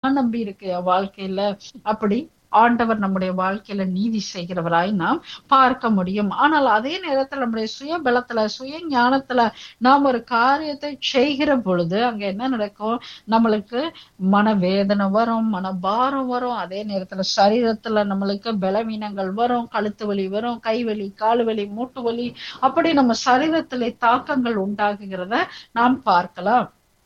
நான் நம்பி இருக்கேன் என் வாழ்க்கையில அப்படி ஆண்டவர் நம்முடைய வாழ்க்கையில நீதி செய்கிறவராய் நாம் பார்க்க முடியும் ஆனால் அதே நேரத்துல நம்முடைய சுய பலத்துல சுய ஞானத்துல நாம் ஒரு காரியத்தை செய்கிற பொழுது அங்க என்ன நடக்கும் நம்மளுக்கு மனவேதனை வரும் மனபாரம் வரும் அதே நேரத்துல சரீரத்துல நம்மளுக்கு பலவீனங்கள் வரும் கழுத்து வலி வரும் கை வலி கால் வலி மூட்டு வலி அப்படி நம்ம சரீரத்திலே தாக்கங்கள் உண்டாகுகிறத நாம் பார்க்கலாம்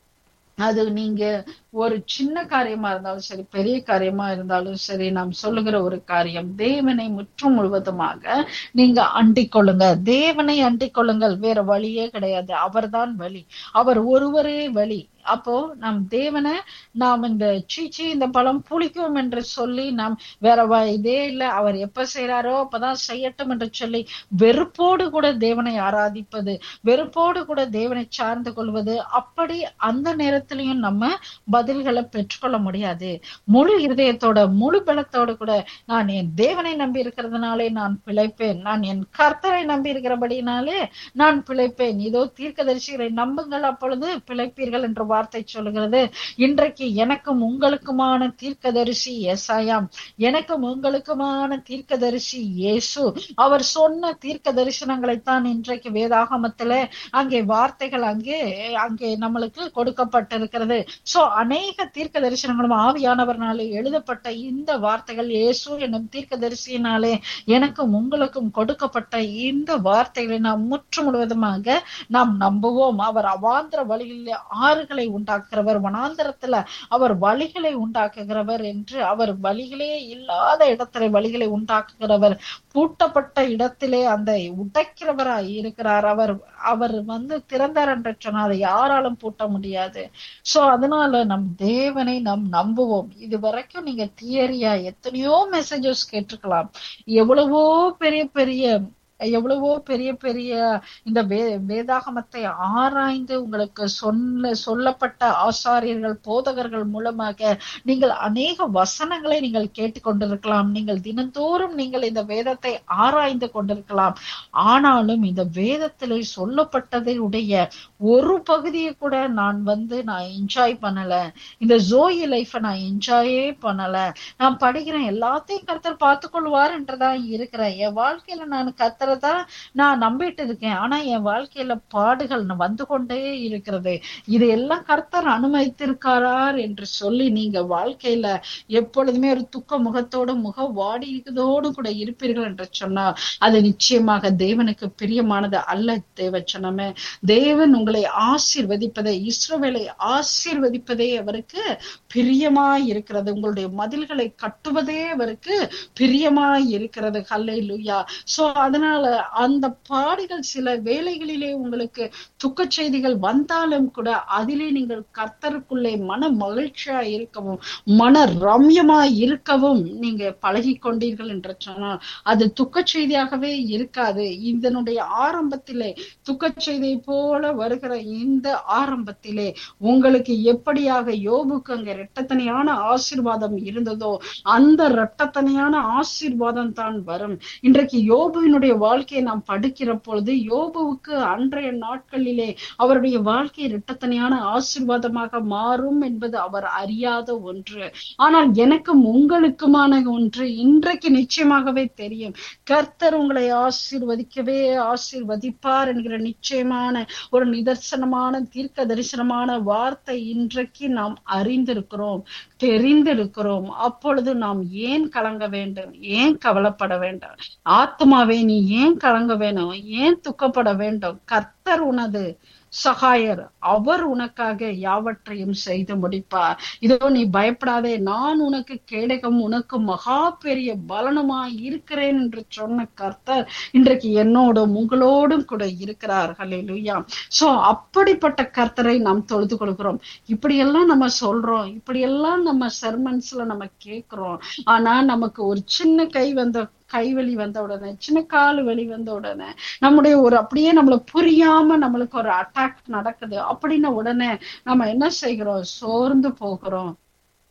அது நீங்க ஒரு சின்ன காரியமா இருந்தாலும் சரி பெரிய காரியமா இருந்தாலும் சரி நாம் சொல்லுகிற ஒரு காரியம் தேவனை முற்றும் முழுவதுமாக நீங்க அண்டிக் கொள்ளுங்க தேவனை அண்டிக் கொள்ளுங்கள் வேற வழியே கிடையாது அவர்தான் வழி அவர் ஒருவரே வழி அப்போ நம் தேவனை நாம் இந்த சீச்சி இந்த பழம் புளிக்கும் என்று சொல்லி நாம் வேற வ- இதே இல்ல அவர் எப்ப செய்யறாரோ அப்பதான் செய்யட்டும் என்று சொல்லி வெறுப்போடு கூட தேவனை ஆராதிப்பது வெறுப்போடு கூட தேவனை சார்ந்து கொள்வது அப்படி அந்த நேரத்திலையும் நம்ம பதில்களை பெற்றுக்கொள்ள முடியாது முழு இருதயத்தோட முழு பலத்தோட கூட நான் என் தேவனை நம்பி இருக்கிறதுனாலே நான் பிழைப்பேன் நான் என் கர்த்தரை நம்பி இருக்கிறபடினாலே நான் பிழைப்பேன் இதோ தீர்க்கதரிசிகளை நம்புங்கள் அப்பொழுது பிழைப்பீர்கள் என்ற வார்த்தை சொல்லுகிறது இன்றைக்கு எனக்கும் உங்களுக்குமான தீர்க்கதரிசி எசாயாம் எனக்கும் உங்களுக்குமான தீர்க்கதரிசி இயேசு அவர் சொன்ன தீர்க்க தரிசனங்களைத்தான் இன்றைக்கு வேதாகமத்துல அங்கே வார்த்தைகள் அங்கே அங்கே நம்மளுக்கு கொடுக்கப்பட்டிருக்கிறது சோ அநேக தீர்க்க தரிசனங்களும் ஆவியானவர்னாலே எழுதப்பட்ட இந்த வார்த்தைகள் இயேசு என்னும் தீர்க்க தரிசியினாலே எனக்கும் உங்களுக்கும் கொடுக்கப்பட்ட இந்த வார்த்தைகளை நாம் முற்று முழுவதுமாக நாம் நம்புவோம் அவர் அவாந்திர வழிகளில் ஆறுகளை உண்டாக்குகிறவர் வனாந்திரத்துல அவர் வழிகளை உண்டாக்குகிறவர் என்று அவர் வழிகளே இல்லாத இடத்துல வழிகளை உண்டாக்குகிறவர் பூட்டப்பட்ட இடத்திலே அந்த உடைக்கிறவராய் இருக்கிறார் அவர் அவர் வந்து திறந்தார் என்று சொன்னால் அதை யாராலும் பூட்ட முடியாது சோ அதனால நம் தேவனை நாம் நம்புவோம் இது வரைக்கும் நீங்க தியரியா எத்தனையோ மெசேஜஸ் கேட்டிருக்கலாம் எவ்வளவோ பெரிய பெரிய எவ்வளவோ பெரிய பெரிய இந்த வே வேதாகமத்தை ஆராய்ந்து உங்களுக்கு சொல்ல சொல்லப்பட்ட ஆசாரியர்கள் போதகர்கள் மூலமாக நீங்கள் அநேக வசனங்களை நீங்கள் கேட்டுக்கொண்டிருக்கலாம் நீங்கள் தினந்தோறும் நீங்கள் இந்த வேதத்தை ஆராய்ந்து கொண்டிருக்கலாம் ஆனாலும் இந்த வேதத்திலே சொல்லப்பட்டதை உடைய ஒரு பகுதியை கூட நான் வந்து நான் என்ஜாய் பண்ணல இந்த ஜோயி லைஃப நான் என்ஜாயே பண்ணல நான் படிக்கிறேன் எல்லாத்தையும் கர்த்தர் பார்த்துக் கொள்வார் என்றுதான் இருக்கிறேன் என் வாழ்க்கையில நான் கர்த்தரை தான் நான் நம்பிட்டு இருக்கேன் ஆனா என் வாழ்க்கையில பாடுகள் வந்து கொண்டே இருக்கிறது இது எல்லாம் கர்த்தர் அனுமதித்திருக்காரார் என்று சொல்லி நீங்க வாழ்க்கையில எப்பொழுதுமே ஒரு துக்க முகத்தோடு முக வாடியதோடு கூட இருப்பீர்கள் என்று சொன்னா அது நிச்சயமாக தேவனுக்கு பிரியமானது அல்ல தேவச்சனமே தேவன் உங்களை ஆசீர்வதிப்பதை இஸ்ரவேலை ஆசீர்வதிப்பதே அவருக்கு பிரியமாய் இருக்கிறது உங்களுடைய மதில்களை கட்டுவதே அவருக்கு பிரியமாய் இருக்கிறது ஹல்லை லுயா சோ அதனால அந்த பாடுகள் சில வேளைகளிலே உங்களுக்கு துக்க செய்திகள் வந்தாலும் கூட அதிலே நீங்கள் கர்த்தருக்குள்ளே மன மகிழ்ச்சியா இருக்கவும் மன ரம்யமா இருக்கவும் நீங்க பழகி கொண்டீர்கள் என்று சொன்னால் அது துக்க செய்தியாகவே இருக்காது இதனுடைய ஆரம்பத்திலே துக்க செய்தியை போல வருகிற இந்த ஆரம்பத்திலே உங்களுக்கு எப்படியாக யோபுக்கு அங்க இரட்டத்தனையான ஆசீர்வாதம் இருந்ததோ அந்த இரட்டத்தனையான ஆசீர்வாதம் தான் வரும் இன்றைக்கு யோபுவினுடைய வாழ்க்கையை நாம் படிக்கிற பொழுது யோபுவுக்கு அன்றைய நாட்களிலே அவருடைய வாழ்க்கை இரட்டத்தனையான ஆசீர்வாதமாக மாறும் என்பது அவர் அறியாத ஒன்று ஆனால் எனக்கும் உங்களுக்குமான ஒன்று இன்றைக்கு நிச்சயமாகவே தெரியும் கர்த்தர் உங்களை ஆசீர்வதிக்கவே ஆசீர்வதிப்பார் என்கிற நிச்சயமான ஒரு நிதர்சனமான தீர்க்க தரிசனமான வார்த்தை இன்றைக்கு நாம் அறிந்திருக்கிறோம் தெரிந்திருக்கிறோம் அப்பொழுது நாம் ஏன் கலங்க வேண்டும் ஏன் கவலைப்பட வேண்டாம் ஆத்மாவே நீ ஏன் கலங்க வேணும் ஏன் துக்கப்பட வேண்டும் கர்த்தர் உனது சகாயர் அவர் உனக்காக யாவற்றையும் செய்து முடிப்பார் இதோ நீ பயப்படாதே நான் உனக்கு கேடகம் உனக்கு மகா பெரிய பலனுமாய் இருக்கிறேன் என்று சொன்ன கர்த்தர் இன்றைக்கு என்னோடும் உங்களோடும் கூட இருக்கிறார் ஹalleluya சோ அப்படிப்பட்ட கர்த்தரை நாம் தொழுது கொள்கிறோம் இப்படியெல்லாம் நம்ம சொல்றோம் இப்படியெல்லாம் நம்ம சர்மன்ஸ்ல நம்ம கேட்கிறோம் ஆனா நமக்கு ஒரு சின்ன கை வந்த கைவலி வந்த உடனே சின்ன கால் வலி வந்த உடனே நம்முடைய ஒரு அப்படியே நம்மள புரியாம நம்மளுக்கு ஒரு அட்டாக் நடக்குது அப்படின்ன உடனே நம்ம என்ன செய்கிறோம் சோர்ந்து போகிறோம்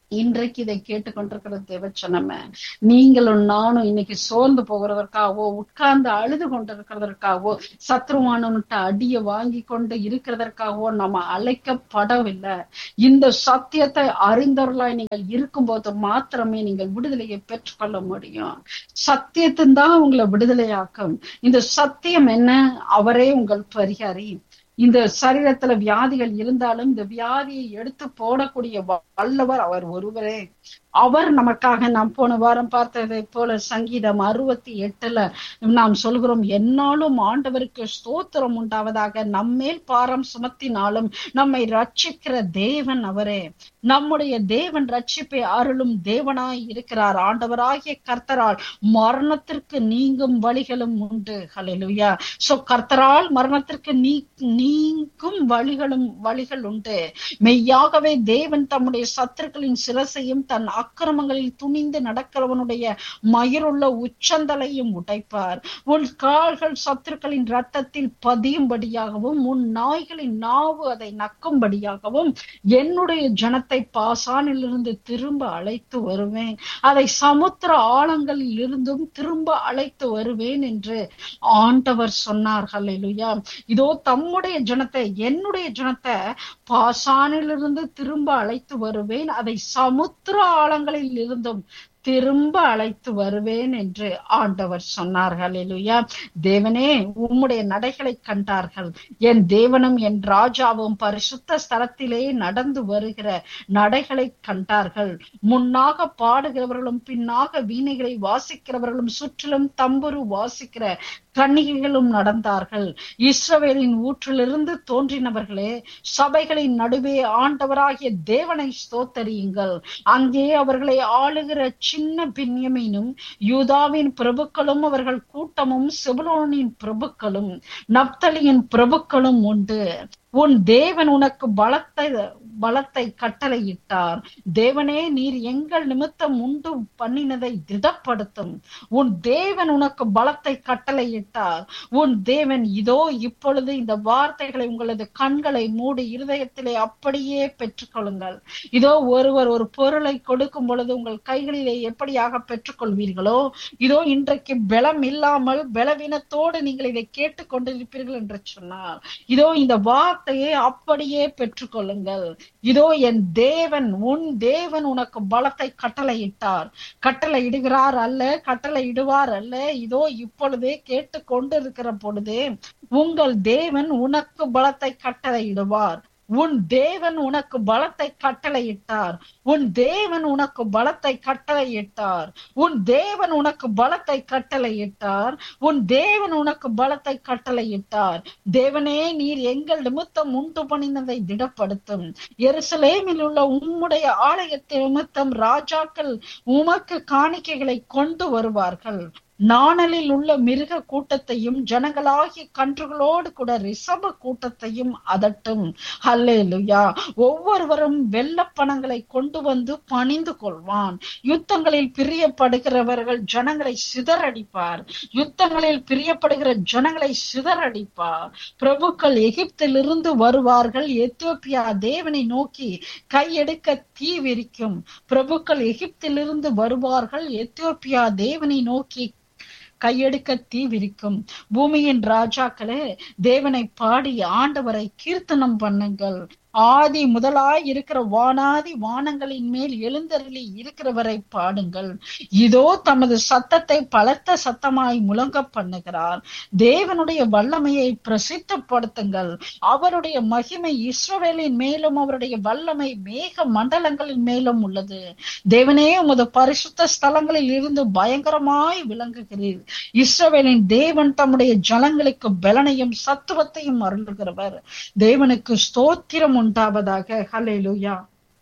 இன்றைக்கு இதை கேட்டுக்கொண்டிருக்கிற தேவச்சனமே நீங்களும் நானும் இன்னைக்கு சோர்ந்து போகிறதற்காகவோ உட்கார்ந்து அழுது கொண்டிருக்கிறதற்காகவோ சத்ருவானவன்கிட்ட அடிய வாங்கி கொண்டு இருக்கிறதற்காகவோ நம்ம அழைக்கப்படவில்லை இந்த சத்தியத்தை அறிந்தவர்களாய் நீங்கள் இருக்கும்போது மாத்திரமே நீங்கள் விடுதலையை பெற்றுக்கொள்ள முடியும் சத்தியத்தின் தான் உங்களை விடுதலையாக்கும் இந்த சத்தியம் என்ன அவரே உங்கள் பரிகாரி இந்த சரீரத்துல வியாதிகள் இருந்தாலும் இந்த வியாதியை எடுத்து போடக்கூடிய வல்லவர் அவர் ஒருவரே அவர் நமக்காக நாம் போன வாரம் பார்த்ததை போல சங்கீதம் அறுபத்தி எட்டுல நாம் சொல்கிறோம் என்னாலும் ஆண்டவருக்கு ஸ்தோத்திரம் உண்டாவதாக நம்மேல் பாரம் சுமத்தினாலும் நம்மை ரட்சிக்கிற தேவன் அவரே நம்முடைய தேவன் ரட்சிப்பை அருளும் தேவனாய் இருக்கிறார் ஆண்டவராகிய கர்த்தரால் மரணத்திற்கு நீங்கும் வழிகளும் உண்டு ஹலெலுயா சோ கர்த்தரால் மரணத்திற்கு நீ நீங்கும் வழிகளும் வழிகள் உண்டு மெய்யாகவே தேவன் தம்முடைய சத்துருக்களின் சிரசையும் தன் அக்கிரமங்களில் துணிந்து நடக்கிறவனுடைய மயிருள்ள உச்சந்தலையும் உடைப்பார் உன் கால்கள் சத்துருக்களின் ரத்தத்தில் பதியும்படியாகவும் உன் நாய்களின் நாவு அதை நக்கும்படியாகவும் என்னுடைய ஜனத்தை பாசானிலிருந்து திரும்ப அழைத்து வருவேன் அதை சமுத்திர ஆழங்களில் இருந்தும் திரும்ப அழைத்து வருவேன் என்று ஆண்டவர் சொன்னார் ஹல்லேலூயா இதோ தம்முடைய ஜனத்தை என்னுடைய ஜனத்தை பாசானிலிருந்து திரும்ப அழைத்து வருவேன் அதை சமுத்திர ஆழங்களில் இருந்தும் திரும்ப அழைத்து வருவேன் என்று ஆண்டவர் சொன்னார்கள் இல்லையா தேவனே உம்முடைய நடைகளை கண்டார்கள் என் தேவனும் என் ராஜாவும் பரிசுத்த ஸ்தலத்திலே நடந்து வருகிற நடைகளை கண்டார்கள் முன்னாக பாடுகிறவர்களும் பின்னாக வீணைகளை வாசிக்கிறவர்களும் சுற்றிலும் தம்புரு வாசிக்கிற கன்னிகைகளும் நடந்தார்கள் இஸ்ரவேலின் ஊற்றிலிருந்து தோன்றினவர்களே சபைகளின் நடுவே ஆண்டவராகிய தேவனை ஸ்தோத்தரியுங்கள் அங்கே அவர்களை ஆளுகிற சின்ன பின்யமீனும் யூதாவின் பிரபுக்களும் அவர்கள் கூட்டமும் செபுலோனின் பிரபுக்களும் நப்தலியின் பிரபுக்களும் உண்டு உன் தேவன் உனக்கு பலத்தை பலத்தை கட்டளையிட்டார் தேவனே நீர் எங்கள் நிமித்தம் உண்டு பண்ணினதை திடப்படுத்தும் உன் தேவன் உனக்கு பலத்தை கட்டளையிட்டார் உன் தேவன் இதோ இப்பொழுது இந்த வார்த்தைகளை உங்களது கண்களை மூடி இருதயத்திலே அப்படியே பெற்றுக்கொள்ளுங்கள் இதோ ஒருவர் ஒரு பொருளை கொடுக்கும் பொழுது உங்கள் கைகளிலே எப்படியாக பெற்றுக்கொள்வீர்களோ இதோ இன்றைக்கு பலம் இல்லாமல் பலவீனத்தோடு நீங்கள் இதை கேட்டுக்கொண்டிருப்பீர்கள் என்று சொன்னார் இதோ இந்த வார்த்தையை அப்படியே பெற்றுக்கொள்ளுங்கள் இதோ என் தேவன் உன் தேவன் உனக்கு பலத்தை கட்டளையிட்டார் கட்டளை இடுகிறார் அல்ல கட்டளை இடுவார் அல்ல இதோ இப்பொழுதே கேட்டு கொண்டிருக்கிற பொழுதே உங்கள் தேவன் உனக்கு பலத்தை கட்டளை இடுவார் உன் தேவன் உனக்கு பலத்தை கட்டளையிட்டார் உன் தேவன் உனக்கு பலத்தை கட்டளையிட்டார் உன் தேவன் உனக்கு பலத்தை கட்டளையிட்டார் உன் தேவன் உனக்கு பலத்தை கட்டளையிட்டார் தேவனே நீர் எங்கள் நிமித்தம் உண்டு பண்ணினதை திடப்படுத்தும் எருசலேமில் உள்ள உம்முடைய ஆலயத்தை நிமித்தம் ராஜாக்கள் உமக்கு காணிக்கைகளை கொண்டு வருவார்கள் நாணலில் உள்ள மிருக கூட்டத்தையும் ஜனங்களாகிய கன்றுகளோடு கூட ரிசப கூட்டத்தையும் அதட்டும் ஹல்லேலுயா ஒவ்வொருவரும் வெள்ளப்பணங்களை கொண்டு வந்து பணிந்து கொள்வான் யுத்தங்களில் பிரியப்படுகிறவர்கள் ஜனங்களை சிதறடிப்பார் யுத்தங்களில் பிரியப்படுகிற ஜனங்களை சிதறடிப்பார் பிரபுக்கள் எகிப்திலிருந்து வருவார்கள் எத்தியோப்பியா தேவனை நோக்கி கையெடுக்க தீ விரிக்கும் பிரபுக்கள் எகிப்திலிருந்து வருவார்கள் எத்தியோப்பியா தேவனை நோக்கி கையெடுக்க தீ விரிக்கும் பூமியின் ராஜாக்களே தேவனை பாடி ஆண்டவரை கீர்த்தனம் பண்ணுங்கள் ஆதி முதலாய் இருக்கிற வானாதி வானங்களின் மேல் எழுந்தருளி இருக்கிறவரை பாடுங்கள் இதோ தமது சத்தத்தை பலத்த சத்தமாய் முழங்க பண்ணுகிறார் தேவனுடைய வல்லமையை பிரசித்தப்படுத்துங்கள் அவருடைய மகிமை இஸ்ரவேலின் மேலும் அவருடைய வல்லமை மேக மண்டலங்களின் மேலும் உள்ளது தேவனே உமது பரிசுத்த ஸ்தலங்களில் இருந்து பயங்கரமாய் விளங்குகிறீர் இஸ்ரவேலின் தேவன் தம்முடைய ஜனங்களுக்கு பலனையும் சத்துவத்தையும் அருள்கிறவர் தேவனுக்கு ஸ்தோத்திரம் உண்டாவதாக ஹலேலுயா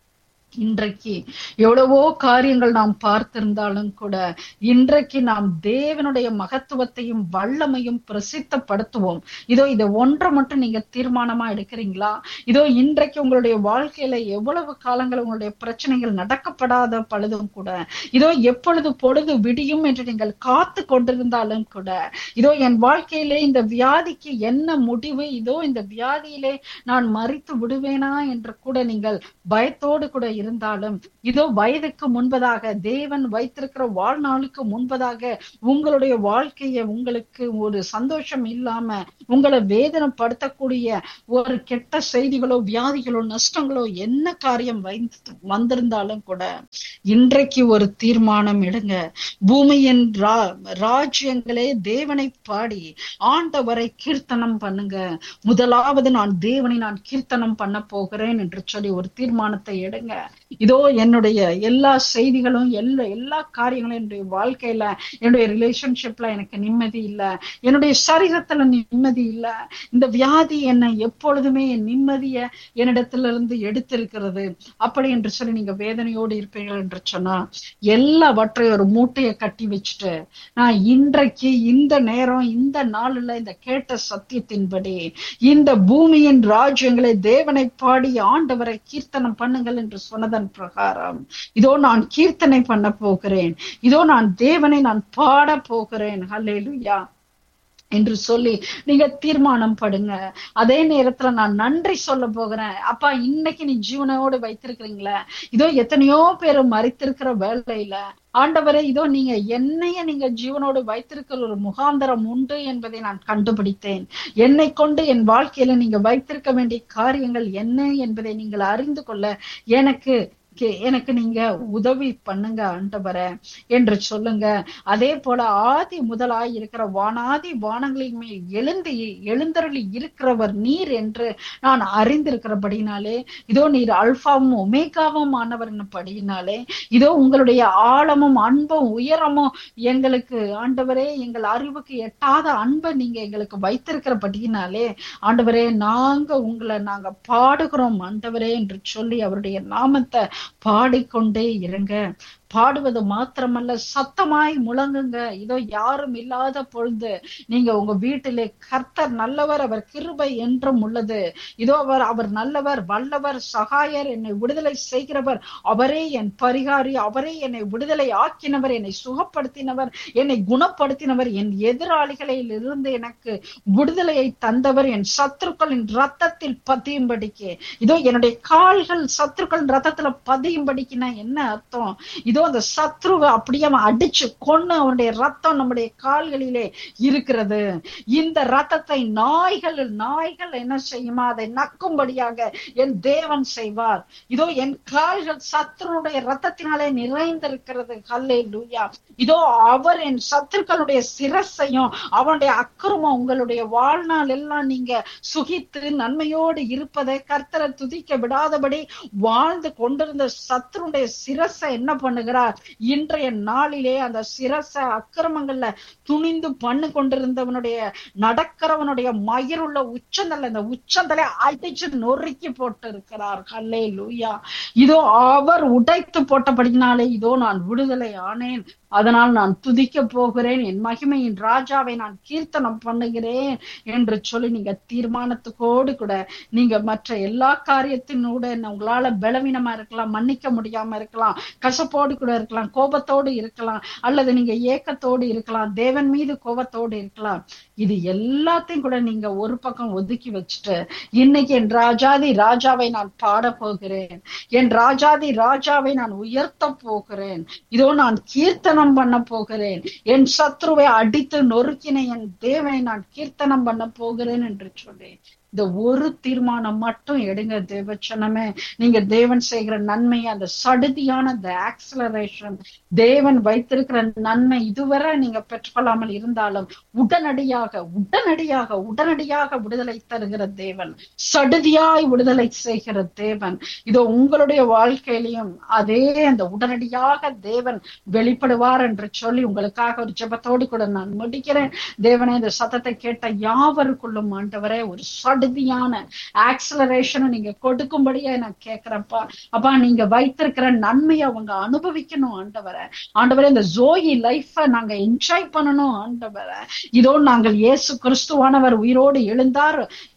இன்றைக்கு எவ்வளவோ காரியங்கள் நாம் பார்த்திருந்தாலும் கூட இன்றைக்கு நாம் தேவனுடைய மகத்துவத்தையும் வல்லமையும் பிரசித்தப்படுத்துவோம் இதோ இதை ஒன்றை மட்டும் நீங்க தீர்மானமா எடுக்கிறீங்களா இதோ இன்றைக்கு உங்களுடைய வாழ்க்கையில எவ்வளவு காலங்கள் உங்களுடைய பிரச்சனைகள் நடக்கப்படாத பழுதும் கூட இதோ எப்பொழுது பொழுது விடியும் என்று நீங்கள் காத்து கொண்டிருந்தாலும் கூட இதோ என் வாழ்க்கையிலே இந்த வியாதிக்கு என்ன முடிவு இதோ இந்த வியாதியிலே நான் மறித்து விடுவேனா என்று கூட நீங்கள் பயத்தோடு கூட இருந்தாலும் இதோ வயதுக்கு முன்பதாக தேவன் வைத்திருக்கிற வாழ்நாளுக்கு முன்பதாக உங்களுடைய வாழ்க்கைய உங்களுக்கு ஒரு சந்தோஷம் இல்லாம உங்களை வேதனைப்படுத்தக்கூடிய ஒரு கெட்ட செய்திகளோ வியாதிகளோ நஷ்டங்களோ என்ன காரியம் வைத்து வந்திருந்தாலும் கூட இன்றைக்கு ஒரு தீர்மானம் எடுங்க பூமியின் ரா- ராஜ்யங்களே தேவனை பாடி ஆண்டவரை கீர்த்தனம் பண்ணுங்க முதலாவது நான் தேவனை நான் கீர்த்தனம் பண்ண போகிறேன் என்று சொல்லி ஒரு தீர்மானத்தை எடுங்க இதோ என்னுடைய எல்லா செய்திகளும் எல்லா எல்லா காரியங்களும் என்னுடைய வாழ்க்கையில என்னுடைய ரிலேஷன்ஷிப்ல எனக்கு நிம்மதி இல்ல என்னுடைய சரீரத்துல நிம்மதி இல்ல இந்த வியாதி என்னை எப்பொழுதுமே என் நிம்மதிய என்னிடத்திலிருந்து எடுத்திருக்கிறது அப்படி என்று சொல்லி நீங்க வேதனையோடு இருப்பீர்கள் என்று சொன்னா எல்லாவற்றையும் ஒரு மூட்டையை கட்டி வச்சுட்டு நான் இன்றைக்கு இந்த நேரம் இந்த நாளில் இந்த கேட்ட சத்தியத்தின்படி இந்த பூமியின் ராஜ்யங்களை தேவனை பாடி ஆண்டவரை கீர்த்தனம் பண்ணுங்கள் என்று சொன்னதன் பிரகாரம் இதோ நான் கீர்த்தனை பண்ண போகிறேன் இதோ நான் தேவனை நான் பாட போகிறேன் ஹல்லேலூயா என்று சொல்லி நீங்க தீர்மானம் படுங்க அதே நேரத்துல நான் நன்றி சொல்ல போகிறேன் அப்பா இன்னைக்கு நீ ஜீவனோடு வைத்திருக்கிறீங்களே இதோ எத்தனையோ பேர் மறித்திருக்கிற வேலையில ஆண்டவரே இதோ நீங்க என்னைய நீங்க ஜீவனோடு வைத்திருக்கிற ஒரு முகாந்தரம் உண்டு என்பதை நான் கண்டுபிடித்தேன் என்னை கொண்டு என் வாழ்க்கையில நீங்க வைத்திருக்க வேண்டிய காரியங்கள் என்ன என்பதை நீங்கள் அறிந்து கொள்ள எனக்கு கே- எனக்கு நீங்க உதவி பண்ணுங்க ஆண்டவரே என்று சொல்லுங்க அதே போல ஆதி முதலாய் இருக்கிற வானாதி வானங்களின் மேல் எழுந்து எழுந்தருளி இருக்கிறவர் நீர் என்று நான் அறிந்திருக்கிறபடினாலே இதோ நீர் அல்பாவும் ஒமேகாவும் ஆனவர் படியினாலே இதோ உங்களுடைய ஆழமும் அன்பும் உயரமும் எங்களுக்கு ஆண்டவரே எங்கள் அறிவுக்கு எட்டாத அன்பை நீங்க எங்களுக்கு வைத்திருக்கிறபடியினாலே ஆண்டவரே நாங்க உங்களை நாங்க பாடுகிறோம் ஆண்டவரே என்று சொல்லி அவருடைய நாமத்தை பாடிக்கொண்டே இருங்க பாடுவது மாத்திரமல்ல சத்தமாய் முழங்குங்க இதோ யாரும் இல்லாத பொழுது நீங்க உங்க வீட்டிலே கர்த்தர் நல்லவர் அவர் கிருபை என்றும் உள்ளது இதோ அவர் அவர் நல்லவர் வல்லவர் சகாயர் என்னை விடுதலை செய்கிறவர் அவரே என் பரிகாரி அவரே என்னை விடுதலை ஆக்கினவர் என்னை சுகப்படுத்தினவர் என்னை குணப்படுத்தினவர் என் எதிராளிகளில் இருந்து எனக்கு விடுதலையை தந்தவர் என் சத்துருக்களின் ரத்தத்தில் பதியும்படிக்கு இதோ என்னுடைய கால்கள் சத்துருக்களின் ரத்தத்துல பதியும்படிக்குன்னா என்ன அர்த்தம் இதோ அந்த சத்ருவை அப்படியே அவன் அடிச்சு கொன்னு அவனுடைய ரத்தம் நம்முடைய கால்களிலே இருக்கிறது இந்த ரத்தத்தை நாய்கள் நாய்கள் என்ன செய்யுமா அதை நக்கும்படியாக என் தேவன் செய்வார் இதோ என் கால்கள் சத்ருனுடைய ரத்தத்தினாலே நிறைந்திருக்கிறது ஹல்லே லூயா இதோ அவர் என் சத்துருக்களுடைய சிரசையும் அவனுடைய அக்கிரமம் உங்களுடைய வாழ்நாள் எல்லாம் நீங்க சுகித்து நன்மையோடு இருப்பதை கர்த்தரை துதிக்க விடாதபடி வாழ்ந்து கொண்டிருந்த சத்துருடைய சிரசை என்ன பண்ணுகிறார் இன்றைய நாளிலே அந்த சிரச அக்கிரமங்கள்ல துணிந்து பண்ணு கொண்டிருந்தவனுடைய நடக்கிறவனுடைய மயிருள்ள உச்சந்தல இந்த உச்சந்தலை அடிச்சு நொறுக்கி போட்டு இருக்கிறார் ஹல்லே லூயா இதோ அவர் உடைத்து போட்டபடினாலே இதோ நான் விடுதலை ஆனேன் அதனால் நான் துதிக்க போகிறேன் என் மகிமையின் ராஜாவை நான் கீர்த்தனம் பண்ணுகிறேன் என்று சொல்லி நீங்க தீர்மானத்துக்கோடு கூட நீங்க மற்ற எல்லா காரியத்தினோட உங்களால பலவீனமா இருக்கலாம் மன்னிக்க முடியாம இருக்கலாம் கசப்போடு கூட இருக்கலாம் கோபத்தோடு இருக்கலாம் அல்லது நீங்க ஏக்கத்தோடு இருக்கலாம் தேவன் மீது கோபத்தோடு இருக்கலாம் இது எல்லாத்தையும் கூட நீங்க ஒரு பக்கம் ஒதுக்கி வச்சுட்டு இன்னைக்கு என் ராஜாதி ராஜாவை நான் பாட போகிறேன் என் ராஜாதி ராஜாவை நான் உயர்த்த போகிறேன் இதோ நான் கீர்த்தனம் பண்ண போகிறேன் என் சத்ருவை அடித்து நொறுக்கின என் தேவனை நான் கீர்த்தனம் பண்ண போகிறேன் என்று சொல்லி இந்த ஒரு தீர்மானம் மட்டும் எடுங்க தேவச்சனமே நீங்க தேவன் செய்கிற நன்மை அந்த சடுதியான அந்த ஆக்சலரேஷன் தேவன் வைத்திருக்கிற நன்மை இதுவரை நீங்க பெற்றுக்கொள்ளாமல் இருந்தாலும் உடனடியாக உடனடியாக உடனடியாக விடுதலை தருகிற தேவன் சடுதியாய் விடுதலை செய்கிற தேவன் இதோ உங்களுடைய வாழ்க்கையிலையும் அதே அந்த உடனடியாக தேவன் வெளிப்படுவார் என்று சொல்லி உங்களுக்காக ஒரு ஜெபத்தோடு கூட நான் முடிக்கிறேன் தேவனே இந்த சத்தத்தை கேட்ட யாவருக்குள்ளும் ஆண்டவரே ஒரு சடுதியான ஆக்சலரேஷனை நீங்க கொடுக்கும்படியா நான் கேட்கிறேன்ப்பா அப்பா நீங்க வைத்திருக்கிற நன்மையை அவங்க அனுபவிக்கணும் ஆண்டவரை ஆண்டவரே இந்த ஜோயி லைஃப நாங்க என்ஜாய் பண்ணணும் ஆண்டவரை இதோ நாங்கள் இயேசு கிறிஸ்துவானவர் உயிரோடு எழுந்தார்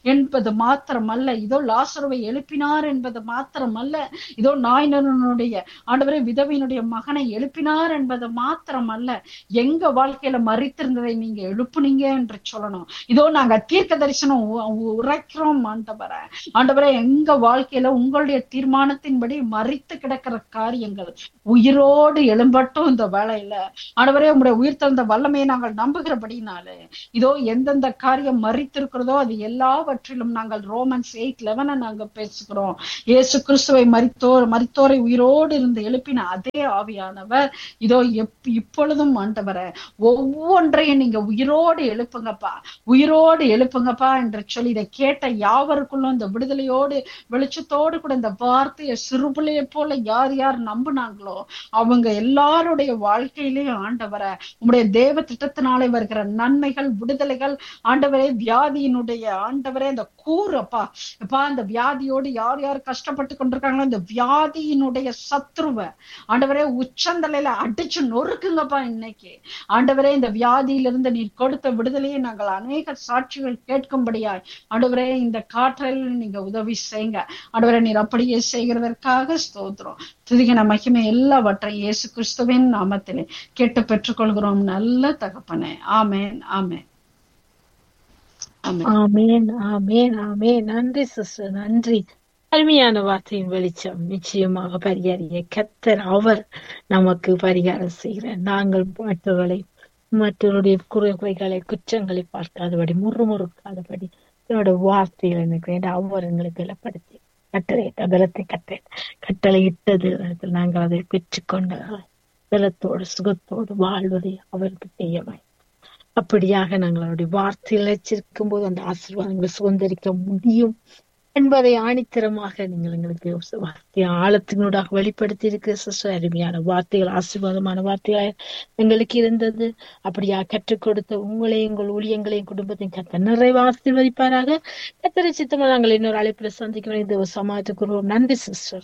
என்பது மாத்திரமல்ல இதோ லாசருவை எழுப்பினார் என்பது மாத்திரமல்ல இதோ நாயினனுடைய ஆண்டவரே விதவையினுடைய மகனை எழுப்பினார் என்பது மாத்திரமல்ல எங்க வாழ்க்கையில மறித்திருந்ததை நீங்க எழுப்புனீங்க என்று சொல்லணும் இதோ நாங்க தீர்க்க தரிசனம் உ- உரைக்கிறோம் ஆண்டவரே ஆண்டவரே எங்க வாழ்க்கையில உங்களுடைய தீர்மானத்தின்படி மறித்து கிடக்கிற காரியங்கள் உயிரோடு எழும்பட்டும் இந்த வேளையில ஆண்டவரே உங்களுடைய உயிர் தந்த வல்லமையை நாங்கள் நம்புகிறபடினாலே இதோ எந்தெந்த காரியம் மறித்திருக்கிறதோ அது எல்லாவற்றிலும் நாங்கள் ரோமன்ஸ் எயிட் லெவனை நாங்க பேசுகிறோம் இயேசு கிறிஸ்துவை மரித்தோர் மரித்தோரை உயிரோடு இருந்து எழுப்பின அதே ஆவியானவர் இதோ எப் இப்பொழுதும் ஆண்டவரை ஒவ்வொன்றையும் நீங்க உயிரோடு எழுப்புங்கப்பா உயிரோடு எழுப்புங்கப்பா என்று சொல்லி இதை கேட்ட யாவருக்குள்ளும் இந்த விடுதலையோடு வெளிச்சத்தோடு கூட இந்த வார்த்தையை சிறுபிள்ளையை போல யார் யார் நம்புனாங்களோ அவங்க எல்லாருடைய வாழ்க்கையிலேயும் ஆண்டவரை உங்களுடைய தேவ திட்டத்தினாலே வருகிற நன்மைகள் விடுதலைகள் ஆண்டவரே வியாதியினுடைய ஆண்டவரே இந்த கூறப்பா அப்பா இந்த வியாதியோடு யார் யார் கஷ்டப்பட்டு கொண்டிருக்காங்களோ இந்த வியாதியினுடைய சத்ருவ ஆண்டவரே உச்சந்தலையில அடிச்சு நொறுக்குங்கப்பா இன்னைக்கு ஆண்டவரே இந்த வியாதியிலிருந்து நீர் கொடுத்த விடுதலையை நாங்கள் அநேக சாட்சிகள் கேட்கும்படியாய் ஆண்டவரே இந்த காற்றல் நீங்க உதவி செய்யுங்க ஆண்டவரே நீர் அப்படியே செய்கிறதற்காக ஸ்தோத்திரம் துதிகின மகிமை எல்லாவற்றையும் இயேசு கிறிஸ்துவின் நாமத்திலே கேட்டு பெற்றுக்கொள்கிறோம் நல்ல தகப்பனே ஆமென் ஆமென் ஆமென் ஆமேன் ஆமேன் ஆமேன் நன்றி சிஸ்டர் நன்றி அருமையான வார்த்தையின் வெளிச்சம் நிச்சயமாக பரிகாரிய கத்தர் அவர் நமக்கு பரிகாரம் செய்கிறார் நாங்கள் மற்றவர்களை மற்றவருடைய குறைகளை குற்றங்களை பார்க்காதபடி முறுமுறுக்காதபடி என்னோட வார்த்தைகளை நினைக்கிறேன் அவர் எங்களுக்கு பலப்படுத்தி கட்டளையிட்ட பலத்தை கட்டளை கட்டளை இட்டது நாங்கள் அதை பெற்றுக்கொண்டு பலத்தோடு சுகத்தோடு வாழ்வதை அவருக்கு செய்யவாய் அப்படியாக நாங்கள் அவருடைய வார்த்தையில் வச்சிருக்கும் போது அந்த ஆசீர்வாதங்களை சுதந்திரிக்க முடியும் என்பதை ஆணித்தரமாக நீங்கள் எங்களுக்கு வார்த்தை ஆழத்தினூடாக வெளிப்படுத்தி இருக்க சிஸ்டர் அருமையான வார்த்தைகள் ஆசீர்வாதமான வார்த்தைகள் எங்களுக்கு இருந்தது அப்படியா கற்றுக் கொடுத்த உங்களையும் உங்கள் ஊழியங்களையும் குடும்பத்தையும் கத்த நிறைவு ஆசீர்வதிப்பாராக கத்தரை சித்தமா நாங்கள் இன்னொரு அழைப்புல சந்திக்கிறோம் இந்த சமாளித்துக்கிறோம் நன்றி சிஸ்டர்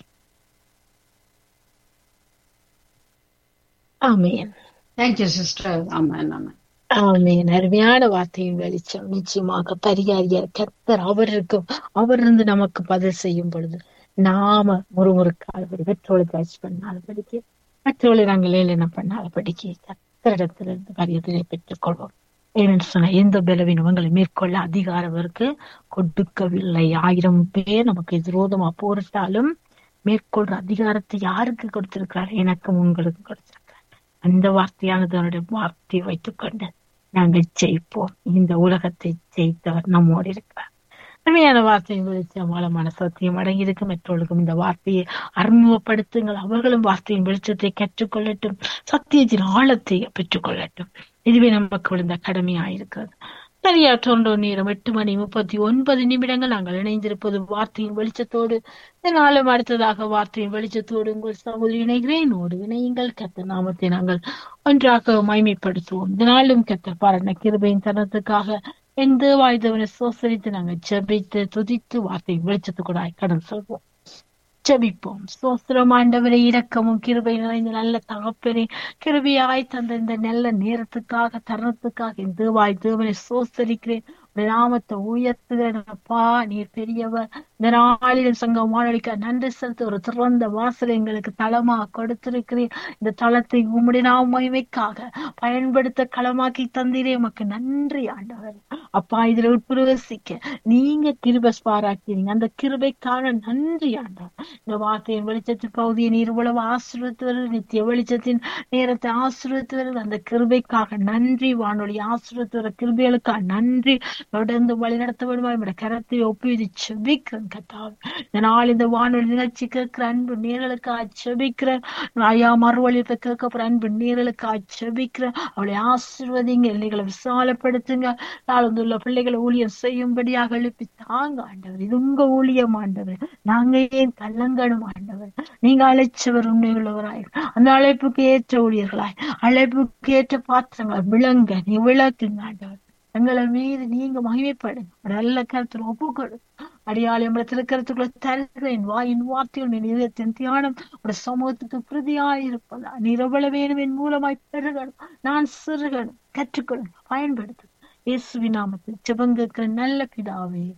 ஆமேன் தேங்க்யூ சிஸ்டர் ஆமென் ஆமென் ஆமேன் அருமையான வார்த்தையின் வெளிச்சம் நிச்சயமாக பரிகாரியார் கத்தர் அவருக்கும் அவர் இருந்து நமக்கு பதில் செய்யும் பொழுது நாம முறுமுறுக்காதபடி பெற்றோருக்கு அச்சு பண்ணாதபடிக்கு மற்றவர்களை நாங்கள் ஏளனம் பண்ணாதபடிக்கு கத்தரிடத்துல இருந்து காரியத்தினை பெற்றுக்கொள்வோம் ஏன்னு சொன்ன எந்த பலவீனம் உங்களை மேற்கொள்ள அதிகாரவருக்கு கொடுக்கவில்லை ஆயிரம் பேர் நமக்கு விரோதமா போரிட்டாலும் மேற்கொள்ற அதிகாரத்தை யாருக்கு கொடுத்திருக்கிறார் எனக்கும் உங்களுக்கும் கொடுத்திருக்கிறார் அந்த வார்த்தையானது அவருடைய வார்த்தையை வைத்துக் கொண்டு நாங்கள் ஜெயிப்போம் இந்த உலகத்தை ஜெயித்தவர் நம்மோடு இருக்கிறார் உண்மையான வார்த்தையின் வெளிச்சம் வளமான சத்தியம் அடங்கியிருக்கு மற்றவர்களுக்கும் இந்த வார்த்தையை அறிமுகப்படுத்துங்கள் அவர்களும் வார்த்தையின் வெளிச்சத்தை கற்றுக்கொள்ளட்டும் சத்தியத்தின் ஆழத்தை பெற்றுக்கொள்ளட்டும் இதுவே நமக்கு விழுந்த கடமையாயிருக்கிறது சரியா தொண்டோ நேரம் எட்டு மணி முப்பத்தி ஒன்பது நிமிடங்கள் நாங்கள் இணைந்திருப்பது வார்த்தையின் வெளிச்சத்தோடு நாளும் அடுத்ததாக வார்த்தையின் வெளிச்சத்தோடு உங்கள் சகோதரி இணைகிறேன் ஓடு இணையுங்கள் கத்த நாமத்தை நாங்கள் ஒன்றாக மைமைப்படுத்துவோம் இந்த நாளும் கத்த பாருங்க கிருபையின் தருணத்துக்காக எந்த வாய்தவனை சோசரித்து நாங்கள் ஜெபித்து துதித்து வார்த்தையின் வெளிச்சத்துக்கூட கடன் சொல்வோம் ஜெபிப்போம் சோஸ்திரம் ஆண்டவரை இரக்கமும் கிருபை நிறைந்த நல்ல தகப்பனே கிருபையாய் தந்த இந்த நல்ல நேரத்துக்காக தருணத்துக்காக இந்த வாய் தேவனை சோசரிக்கிறேன் நாமத்தை உயர்த்துகிறப்பா நீர் பெரியவர் இந்த நாளில் சங்கம் வானொலிக்க நன்றி செலுத்த ஒரு திறந்த வாசல் எங்களுக்கு தளமா கொடுத்திருக்கிறேன் இந்த தளத்தை உம்முடைய நாம் மகிமைக்காக பயன்படுத்த களமாக்கி தந்தீரே உமக்கு நன்றி ஆண்டவர் அப்பா இதுல உட்பிரவசிக்க நீங்க கிருபஸ் பாராட்டினீங்க அந்த கிருபைக்கான நன்றி ஆண்டவர் இந்த வார்த்தையின் வெளிச்சத்தின் பகுதியை நீர் உழவு ஆசிரியத்து வருது நித்திய வெளிச்சத்தின் நேரத்தை ஆசிரியத்து வருது அந்த கிருபைக்காக நன்றி வானொலி ஆசிரியத்து வர கிருபைகளுக்காக நன்றி தொடர்ந்து வழிநடத்த வேண்டுமா என்னோட கரத்தை ஒப்புவித்து செபிக்கிறேன் கத்தாவே இந்த நாள் இந்த வானொலி நிகழ்ச்சி கேட்கிற அன்பு நேர்களுக்காக செபிக்கிறேன் ஐயா மறுவழியத்தை கேட்கப்படுற அன்பு நேர்களுக்காக செபிக்கிறேன் அவளை ஆசிர்வதிங்க எல்லைகளை விசாலப்படுத்துங்க நாளந்துள்ள பிள்ளைகளை ஊழியம் செய்யும்படியாக எழுப்பி தாங்க ஆண்டவர் இது உங்க ஊழியம் ஆண்டவர் நாங்க ஏன் கல்லங்கணும் ஆண்டவர் நீங்க அழைச்சவர் உண்மையுள்ளவராய் அந்த அழைப்புக்கு ஏற்ற ஊழியர்களாய் அழைப்புக்கு ஏற்ற பாத்திரங்கள் விளங்க நீ விளக்குங்க ஆண்டவர் எங்களை மீது நீங்க மகிமைப்படுங்க நல்ல கருத்துல ஒப்புக்கொடு அடியாளி நம்மள திருக்கரத்துக்குள்ள தருகிறேன் வாயின் வார்த்தைகள் என் இதயத்தின் தியானம் உடைய சமூகத்துக்கு பிரதியாயிருப்பதா நீர் எவ்வளவு வேணும் என் மூலமாய் பெருகணும் நான் சிறுகணும் கற்றுக்கொள்ளணும் பயன்படுத்து இயேசுவி நாமத்தில் ஜெபங்கிற நல்ல பிதாவே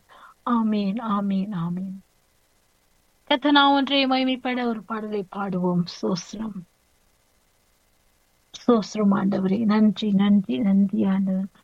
ஆமீன் ஆமீன் ஆமீன் கத்தனா ஒன்றை மகிமைப்பட ஒரு பாடலை பாடுவோம் சோஸ்ரம் சோஸ்ரம் ஆண்டவரே நன்றி நன்றி நன்றி ஆண்டவர்